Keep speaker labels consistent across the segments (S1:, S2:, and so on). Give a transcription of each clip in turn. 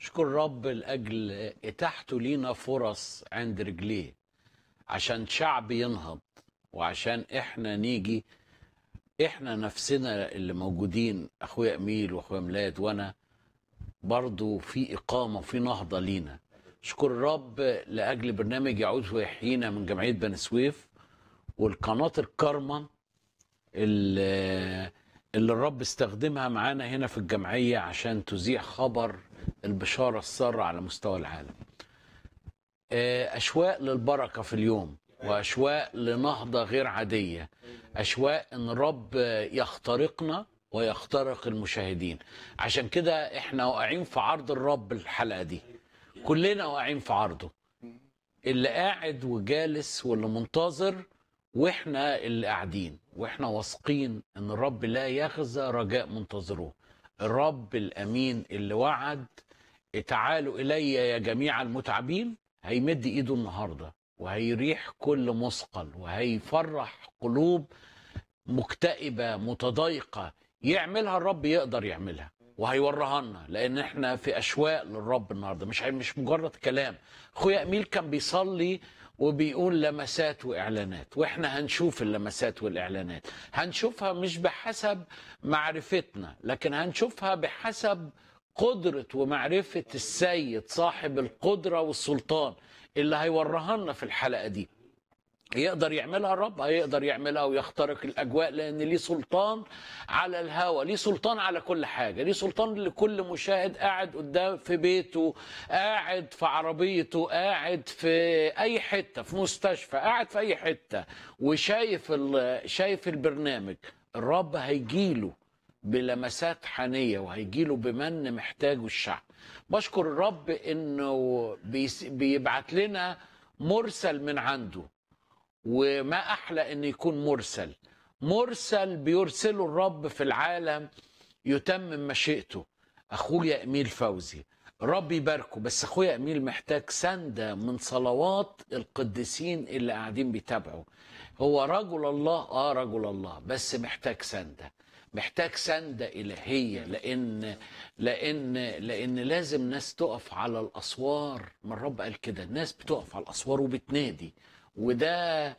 S1: اشكر رب لاجل اتاحته لينا فرص عند رجليه عشان شعب ينهض وعشان احنا نيجي احنا نفسنا اللي موجودين اخويا اميل واخويا ميلاد وانا برضو في اقامه وفي نهضه لينا اشكر الرب لاجل برنامج يعود ويحيينا من جمعيه بني سويف والقناه الكرمه اللي اللي الرب استخدمها معانا هنا في الجمعيه عشان تذيع خبر البشاره الساره على مستوى العالم آه، اشواق للبركه في اليوم واشواق لنهضه غير عاديه اشواق ان الرب يخترقنا ويخترق المشاهدين عشان كده احنا واقعين في عرض الرب الحلقه دي كلنا واقعين في عرضه اللي قاعد وجالس واللي منتظر واحنا اللي قاعدين واحنا واثقين ان الرب لا يخزى رجاء منتظروه الرب الامين اللي وعد تعالوا الي يا جميع المتعبين هيمد ايده النهارده وهيريح كل مثقل وهيفرح قلوب مكتئبه متضايقه يعملها الرب يقدر يعملها وهيوريها لنا لان احنا في اشواق للرب النهارده مش مش مجرد كلام اخويا اميل كان بيصلي وبيقول لمسات واعلانات واحنا هنشوف اللمسات والاعلانات هنشوفها مش بحسب معرفتنا لكن هنشوفها بحسب قدرة ومعرفة السيد صاحب القدرة والسلطان اللي هيوريها لنا في الحلقة دي يقدر يعملها الرب هيقدر يعملها ويخترق الاجواء لان ليه سلطان على الهوى ليه سلطان على كل حاجه ليه سلطان لكل مشاهد قاعد قدام في بيته قاعد في عربيته قاعد في اي حته في مستشفى قاعد في اي حته وشايف ال- شايف البرنامج الرب هيجيله بلمسات حنيه وهيجيله بمن محتاجه الشعب بشكر الرب انه بيس- بيبعت لنا مرسل من عنده وما احلى ان يكون مرسل مرسل بيرسله الرب في العالم يتمم مشيئته اخويا اميل فوزي رب يباركه بس اخويا اميل محتاج سنده من صلوات القديسين اللي قاعدين بيتابعوا هو رجل الله اه رجل الله بس محتاج سنده محتاج سنده الهيه لان لان لان لازم ناس تقف على الاسوار ما الرب قال كده الناس بتقف على الاسوار وبتنادي وده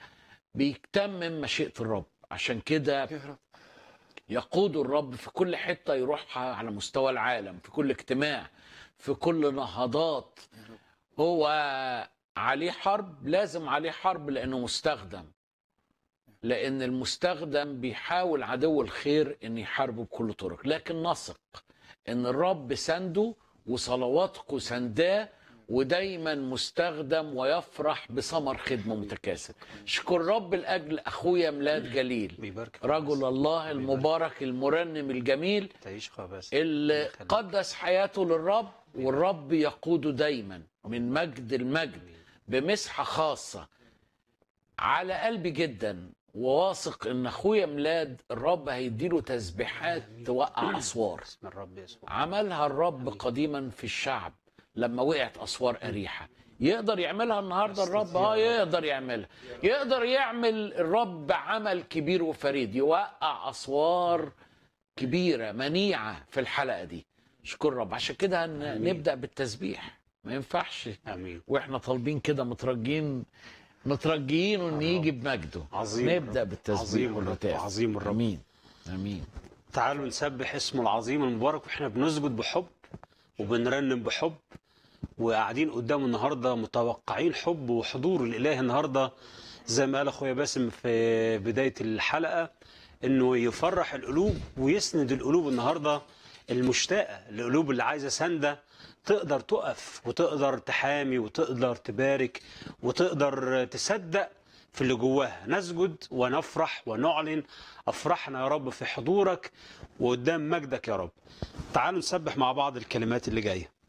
S1: بيتمم مشيئه الرب عشان كده يقود الرب في كل حته يروحها على مستوى العالم في كل اجتماع في كل نهضات هو عليه حرب لازم عليه حرب لانه مستخدم لان المستخدم بيحاول عدو الخير ان يحاربه بكل طرق لكن نثق ان الرب سنده وصلواتكم سنداه ودايما مستخدم ويفرح بثمر خدمه متكاسل اشكر رب لاجل اخويا ميلاد جليل
S2: بيبارك
S1: رجل الله المبارك المرنم الجميل
S2: تعيش خباس
S1: اللي قدس حياته للرب والرب يقوده دايما من مجد المجد بمسحة خاصة على قلبي جدا وواثق ان اخويا ميلاد الرب هيديله تسبيحات توقع اسوار
S2: اسم الرب يسوع
S1: عملها الرب قديما في الشعب لما وقعت اسوار اريحه يقدر يعملها النهارده الرب اه يقدر يعملها يقدر يعمل الرب عمل كبير وفريد يوقع اسوار كبيره منيعه في الحلقه دي اشكر الرب عشان كده هن- نبدا بالتسبيح ما ينفعش
S2: امين
S1: واحنا طالبين كده مترجين مترجين ان يجي بمجده
S2: عظيم
S1: نبدا
S2: الرب.
S1: بالتسبيح
S2: عظيم الرب.
S1: والهتاف
S2: عظيم الرب.
S1: امين امين
S2: تعالوا نسبح اسمه العظيم المبارك واحنا بنسجد بحب وبنرنم بحب وقاعدين قدامه النهارده متوقعين حب وحضور الاله النهارده زي ما قال اخويا باسم في بدايه الحلقه انه يفرح القلوب ويسند القلوب النهارده المشتاقه القلوب اللي عايزه سنده تقدر تقف وتقدر تحامي وتقدر تبارك وتقدر تصدق في اللي جواها نسجد ونفرح ونعلن افرحنا يا رب في حضورك وقدام مجدك يا رب تعالوا نسبح مع بعض الكلمات اللي جايه